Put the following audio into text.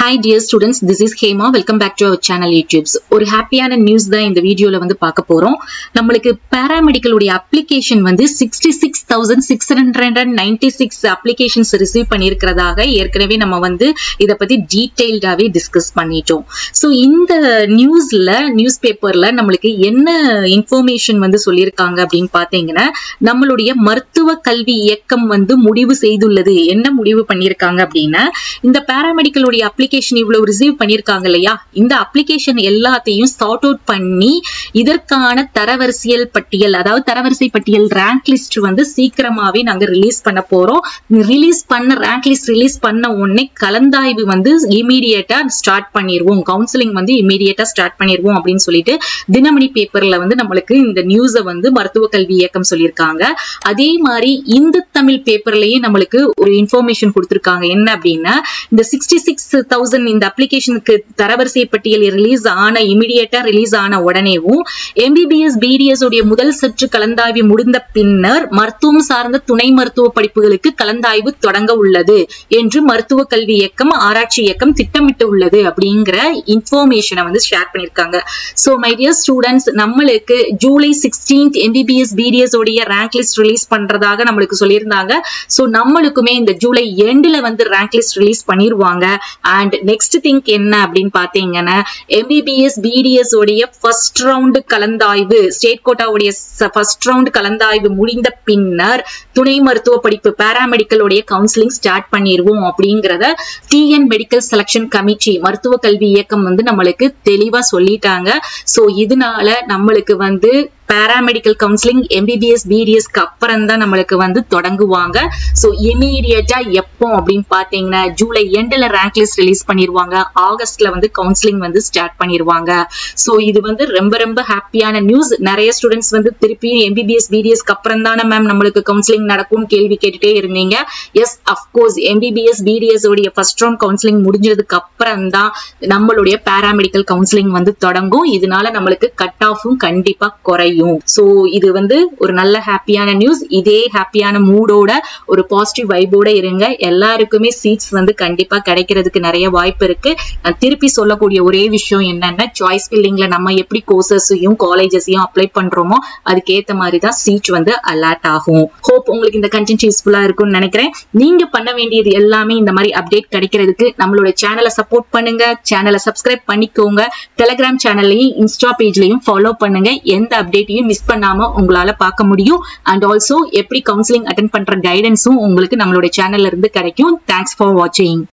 hi dear students this is Hema welcome back to our channel YouTubes ஒரு ஹாப்பியான news தான் இந்த வீடியோல வந்து பார்க்க போறோம் நம்மளுக்கு பேராமெடிக்கலுடைய அப்ளிகேஷன் வந்து sixty six thousand six hundred and ninety six applications receive பண்ணியிருக்கிறதாக ஏற்கனவே நம்ம வந்து இதை பத்தி டீட்டெயில்டாவே டிஸ்கஸ் பண்ணிட்டோம் ஸோ இந்த நியூஸ்ல நியூஸ் பேப்பர்ல நம்மளுக்கு என்ன இன்ஃபர்மேஷன் வந்து சொல்லியிருக்காங்க அப்படின்னு பார்த்தீங்கன்னா நம்மளுடைய மருத்துவ கல்வி இயக்கம் வந்து முடிவு செய்துள்ளது என்ன முடிவு பண்ணியிருக்காங்க அப்படின்னா இந்த பேராமெடிக்கலுடைய அப்ளிகேஷன் இவ்வளவு ரிசீவ் பண்ணியிருக்காங்க இல்லையா இந்த அப்ளிகேஷன் எல்லாத்தையும் சார்ட் அவுட் பண்ணி இதற்கான தரவரிசையல் பட்டியல் அதாவது தரவரிசை பட்டியல் ரேங்க் லிஸ்ட் வந்து சீக்கிரமாவே நாங்க ரிலீஸ் பண்ண போறோம் ரிலீஸ் பண்ண ரேங்க் லிஸ்ட் ரிலீஸ் பண்ண உடனே கலந்தாய்வு வந்து இமீடியட்டா ஸ்டார்ட் பண்ணிடுவோம் கவுன்சிலிங் வந்து இமீடியட்டா ஸ்டார்ட் பண்ணிடுவோம் அப்படின்னு சொல்லிட்டு தினமணி பேப்பர்ல வந்து நம்மளுக்கு இந்த நியூஸை வந்து மருத்துவ கல்வி இயக்கம் சொல்லியிருக்காங்க அதே மாதிரி இந்த தமிழ் பேப்பர்லயே நம்மளுக்கு ஒரு இன்ஃபர்மேஷன் கொடுத்திருக்காங்க என்ன அப்படின்னா இந்த சிக்ஸ்டி சிக்ஸ் தௌசண்ட் இந்த அப்ளிகேஷனுக்கு தரவரிசை பட்டியல் ரிலீஸ் ஆன இமிடியேட்டா ரிலீஸ் ஆன உடனேவும் எம்பிபிஎஸ் பிடிஎஸ் உடைய முதல் சற்று கலந்தாய்வு முடிந்த பின்னர் மருத்துவம் சார்ந்த துணை மருத்துவ படிப்புகளுக்கு கலந்தாய்வு தொடங்க உள்ளது என்று மருத்துவ கல்வி இயக்கம் ஆராய்ச்சி இயக்கம் திட்டமிட்டு உள்ளது அப்படிங்கிற இன்ஃபர்மேஷனை வந்து ஷேர் பண்ணிருக்காங்க சோ மை டியர் ஸ்டூடெண்ட்ஸ் நம்மளுக்கு ஜூலை சிக்ஸ்டீன்த் எம்பிபிஎஸ் பிடிஎஸ் உடைய ரேங்க் லிஸ்ட் ரிலீஸ் பண்றதாக நம்மளுக்கு சொல்லியிருந்தாங்க சோ நம்மளுக்குமே இந்த ஜூலை எண்ட்ல வந்து ரேங்க் லிஸ்ட் ரிலீஸ் பண்ணிருவாங்க அண்ட் நெக்ஸ்ட் திங்க் என்ன அப்படின்னு பாத்தீங்கன்னா எம்பிபிஎஸ் பிடிஎஸ் உடைய ஃபர்ஸ்ட் ரவுண்ட் கலந்தாய்வு ஸ்டேட் கோட்டாவுடைய ஃபர்ஸ்ட் ரவுண்ட் கலந்தாய்வு முடிந்த பின்னர் துணை மருத்துவ படிப்பு பேராமெடிக்கல் உடைய கவுன்சிலிங் ஸ்டார்ட் பண்ணிடுவோம் அப்படிங்கறத டிஎன் மெடிக்கல் செலக்ஷன் கமிட்டி மருத்துவ கல்வி இயக்கம் வந்து நம்மளுக்கு தெளிவா சொல்லிட்டாங்க சோ இதனால நம்மளுக்கு வந்து பேராமெடிக்கல் கவுன்சிலிங் எம்பிபிஎஸ் பிடிஎஸ்க்கு அப்புறம் தான் நம்மளுக்கு வந்து தொடங்குவாங்க ஸோ இமீடியட்டா எப்போ அப்படின்னு பாத்தீங்கன்னா ஜூலை எண்ட்ல ரேங்க் லிஸ்ட் ரிலீஸ் பண்ணிடுவாங்க ஆகஸ்ட்ல வந்து கவுன்சிலிங் வந்து ஸ்டார்ட் பண்ணிடுவாங்க ஸோ இது வந்து ரொம்ப ரொம்ப ஹாப்பியான நியூஸ் நிறைய ஸ்டூடெண்ட்ஸ் வந்து திருப்பியும் எம்பிபிஎஸ் பிடிஎஸ்க்கு அப்புறம் தானே மேம் நம்மளுக்கு கவுன்சிலிங் நடக்கும்னு கேள்வி கேட்டுட்டே இருந்தீங்க எஸ் அப்கோர்ஸ் எம்பிபிஎஸ் பிடிஎஸ் உடைய ஃபர்ஸ்ட் ரவுண்ட் கவுன்சிலிங் முடிஞ்சதுக்கு அப்புறம் தான் நம்மளுடைய பேராமெடிக்கல் கவுன்சிலிங் வந்து தொடங்கும் இதனால நம்மளுக்கு கட் ஆஃபும் கண்டிப்பா குறையும் முடியும் சோ இது வந்து ஒரு நல்ல ஹாப்பியான நியூஸ் இதே ஹாப்பியான மூடோட ஒரு பாசிட்டிவ் வைபோட இருங்க எல்லாருக்குமே சீட்ஸ் வந்து கண்டிப்பா கிடைக்கிறதுக்கு நிறைய வாய்ப்பு இருக்கு நான் திருப்பி சொல்லக்கூடிய ஒரே விஷயம் என்னன்னா சாய்ஸ் ஃபில்லிங்ல நம்ம எப்படி கோர்சஸையும் காலேஜஸையும் அப்ளை பண்றோமோ அதுக்கேத்த மாதிரி தான் சீட் வந்து அலர்ட் ஆகும் ஹோப் உங்களுக்கு இந்த கண்டென்ட் யூஸ்ஃபுல்லா இருக்கும்னு நினைக்கிறேன் நீங்க பண்ண வேண்டியது எல்லாமே இந்த மாதிரி அப்டேட் கிடைக்கிறதுக்கு நம்மளோட சேனலை சப்போர்ட் பண்ணுங்க சேனலை சப்ஸ்கிரைப் பண்ணிக்கோங்க டெலிகிராம் சேனல்லையும் இன்ஸ்டா பேஜ்லயும் ஃபாலோ பண்ணுங்க எந்த அப்டேட் அப்டேட்டையும் மிஸ் பண்ணாம உங்களால பார்க்க முடியும் அண்ட் ஆல்சோ எப்படி கவுன்சிலிங் அட்டன் பண்ற கைடன்ஸும் உங்களுக்கு நம்மளோட சேனல்ல இருந்து கிடைக்கும் தேங்க்ஸ் ஃபார் வாட்சிங்